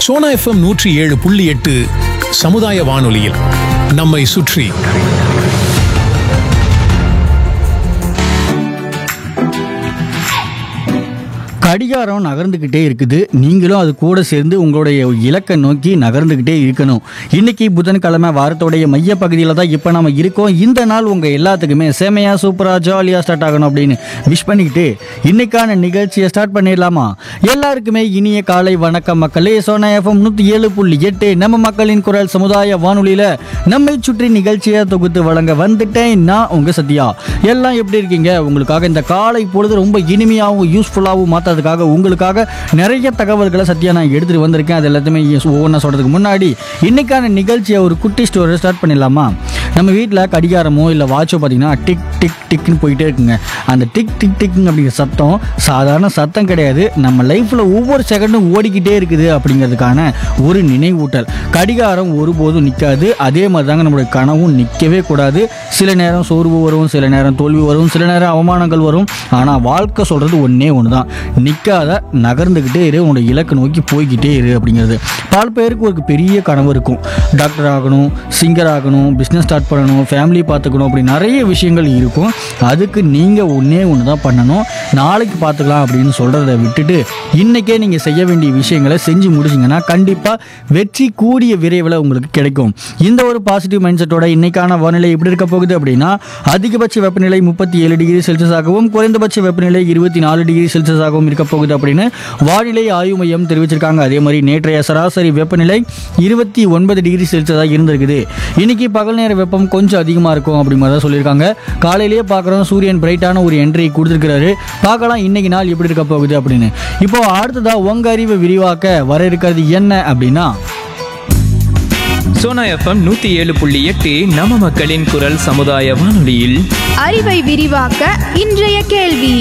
Sona FM நூற்றி ஏழு புள்ளி எட்டு சமுதாய வானொலியில் நம்மை சுற்றி கடிகாரம் நகர்ந்துக்கிட்டே இருக்குது நீங்களும் அது கூட சேர்ந்து உங்களுடைய இலக்கை நோக்கி நகர்ந்துக்கிட்டே இருக்கணும் இன்னைக்கு புதன்கிழமை வாரத்தோடைய மைய பகுதியில் தான் இப்போ நம்ம இருக்கோம் இந்த நாள் உங்கள் எல்லாத்துக்குமே செமையாக சூப்பராக ஜாலியாக ஸ்டார்ட் ஆகணும் அப்படின்னு விஷ் பண்ணிக்கிட்டு இன்னைக்கான நிகழ்ச்சியை ஸ்டார்ட் பண்ணிடலாமா எல்லாருக்குமே இனிய காலை வணக்கம் மக்களே சோனா எஃப்எம் நூற்றி ஏழு புள்ளி எட்டு நம்ம மக்களின் குரல் சமுதாய வானொலியில் நம்மை சுற்றி நிகழ்ச்சியை தொகுத்து வழங்க வந்துட்டேன் நான் உங்கள் சத்யா எல்லாம் எப்படி இருக்கீங்க உங்களுக்காக இந்த காலை பொழுது ரொம்ப இனிமையாகவும் யூஸ்ஃபுல்லாகவும் மாற்றுறதுக்காக உங்களுக்காக நிறைய தகவல்களை சத்யா நான் எடுத்துகிட்டு வந்திருக்கேன் அது எல்லாத்தையுமே ஒவ்வொன்றா சொல்கிறதுக்கு முன்னாடி இன்னைக்கான நிகழ்ச்சியை ஒரு குட்டி ஸ்டோரி ஸ்டார்ட் பண்ணிடலாமா நம்ம வீட்டில் கடிகாரமோ இல்லை வாட்சோ பார்த்தீங்கன்னா டிக் டிக் டிக்னு போயிட்டே இருக்குங்க அந்த டிக் டிக் டிக்னு அப்படிங்கிற சத்தம் சாதாரண சத்தம் கிடையாது நம்ம லைஃப்பில் ஒவ்வொரு செகண்டும் ஓடிக்கிட்டே இருக்குது அப்படிங்கிறதுக்கான ஒரு நினைவூட்டல் கடிகாரம் ஒருபோதும் நிற்காது அதே மாதிரி தாங்க நம்மளுடைய கனவும் நிற்கவே கூடாது சில நேரம் சோர்வு வரும் சில நேரம் தோல்வி வரும் சில நேரம் அவமானங்கள் வரும் ஆனால் வாழ்க்கை சொல்கிறது ஒன்றே ஒன்று தான் நிற்காத நகர்ந்துக்கிட்டே இரு உன்னோட இலக்கு நோக்கி போய்கிட்டே இரு அப்படிங்கிறது பல பேருக்கு ஒரு பெரிய கனவு இருக்கும் டாக்டர் ஆகணும் சிங்கர் ஆகணும் பிஸ்னஸ் ஸ்டார்ட் பண்ணணும் ஃபேமிலி பார்த்துக்கணும் அப்படி நிறைய விஷயங்கள் இருக்கும் அதுக்கு நீங்கள் ஒன்றே ஒன்று தான் பண்ணணும் நாளைக்கு பார்த்துக்கலாம் அப்படின்னு சொல்கிறத விட்டுட்டு இன்றைக்கே நீங்கள் செய்ய வேண்டிய விஷயங்களை செஞ்சு முடிச்சிங்கன்னா கண்டிப்பாக வெற்றி கூடிய விரைவில் உங்களுக்கு கிடைக்கும் இந்த ஒரு பாசிட்டிவ் மைண்ட் செட்டோட இன்னைக்கான வானிலை எப்படி இருக்க போகுது அப்படின்னா அதிகபட்ச வெப்பநிலை முப்பத்தி ஏழு டிகிரி செல்சியஸாகவும் குறைந்தபட்ச வெப்பநிலை இருபத்தி நாலு டிகிரி செல்சியஸாகவும் இருக்க போகுது அப்படின்னு வானிலை ஆய்வு மையம் தெரிவிச்சிருக்காங்க அதே மாதிரி நேற்றைய சராசரி வெப்பநிலை இருபத்தி ஒன்பது டிகிரி செல்சியஸாக இருந்திருக்குது இன்னைக்கு பகல் நேர வெப்பம் கொஞ்சம் அதிகமாக இருக்கும் அப்படி மாதிரி தான் சொல்லியிருக்காங்க காலையிலேயே பார்க்குறோம் சூரியன் பிரைட்டான ஒரு என்ட்ரி கொடுத்துருக்கிறாரு பார்க்கலாம் இன்னைக்கு நாள் எப்படி இருக்க போகுது அப்படின்னு இப்போ அடுத்ததா உங்க அறிவை விரிவாக்க வர இருக்கிறது என்ன அப்படின்னா சோனா எஃப்எம் நூத்தி ஏழு புள்ளி எட்டு நம்ம மக்களின் குரல் சமுதாய வானொலியில் அறிவை விரிவாக்க இன்றைய கேள்வி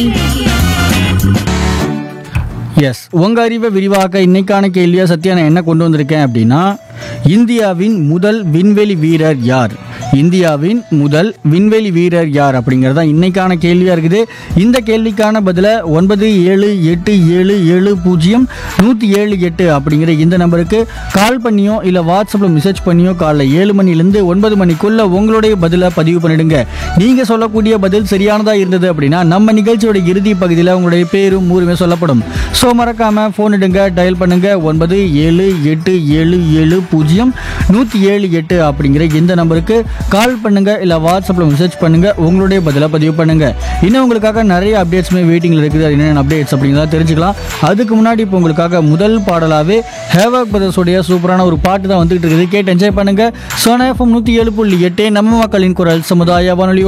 எஸ் உங்க அறிவை விரிவாக்க இன்னைக்கான கேள்வியா சத்யா நான் என்ன கொண்டு வந்திருக்கேன் அப்படின்னா இந்தியாவின் முதல் விண்வெளி வீரர் யார் இந்தியாவின் முதல் விண்வெளி வீரர் யார் அப்படிங்கிறது தான் இன்னைக்கான கேள்வியாக இருக்குது இந்த கேள்விக்கான பதிலை ஒன்பது ஏழு எட்டு ஏழு ஏழு பூஜ்ஜியம் நூற்றி ஏழு எட்டு அப்படிங்கிற இந்த நம்பருக்கு கால் பண்ணியோ இல்லை வாட்ஸ்அப்பில் மெசேஜ் பண்ணியோ காலைல ஏழு மணிலேருந்து ஒன்பது மணிக்குள்ள உங்களுடைய பதிலை பதிவு பண்ணிடுங்க நீங்கள் சொல்லக்கூடிய பதில் சரியானதாக இருந்தது அப்படின்னா நம்ம நிகழ்ச்சியோட இறுதி பகுதியில் உங்களுடைய பேரும் ஊருமே சொல்லப்படும் ஸோ மறக்காமல் ஃபோன் எடுங்க டயல் பண்ணுங்க ஒன்பது ஏழு எட்டு ஏழு ஏழு பூஜ்ஜியம் நூற்றி ஏழு எட்டு அப்படிங்கிற இந்த நம்பருக்கு கால் பண்ணுங்க இல்லை வாட்ஸ்அப்பில் மெசேஜ் பண்ணுங்க உங்களுடைய பதிலை பதிவு பண்ணுங்க இன்னும் உங்களுக்காக நிறைய அப்டேட்ஸுமே வெயிட்டிங்கில் இருக்குது அது என்னென்ன அப்டேட்ஸ் அப்படிங்கிறத தெரிஞ்சுக்கலாம் அதுக்கு முன்னாடி இப்போ உங்களுக்காக முதல் பாடலாகவே ஹேவாக் பிரதர்ஸோடைய சூப்பரான ஒரு பாட்டு தான் வந்துகிட்டு இருக்குது கேட்டு என்ஜாய் பண்ணுங்க சோனா எஃப்எம் நூற்றி ஏழு புள்ளி எட்டு நம்ம மக்களின் குரல் சமுதாய வானொலி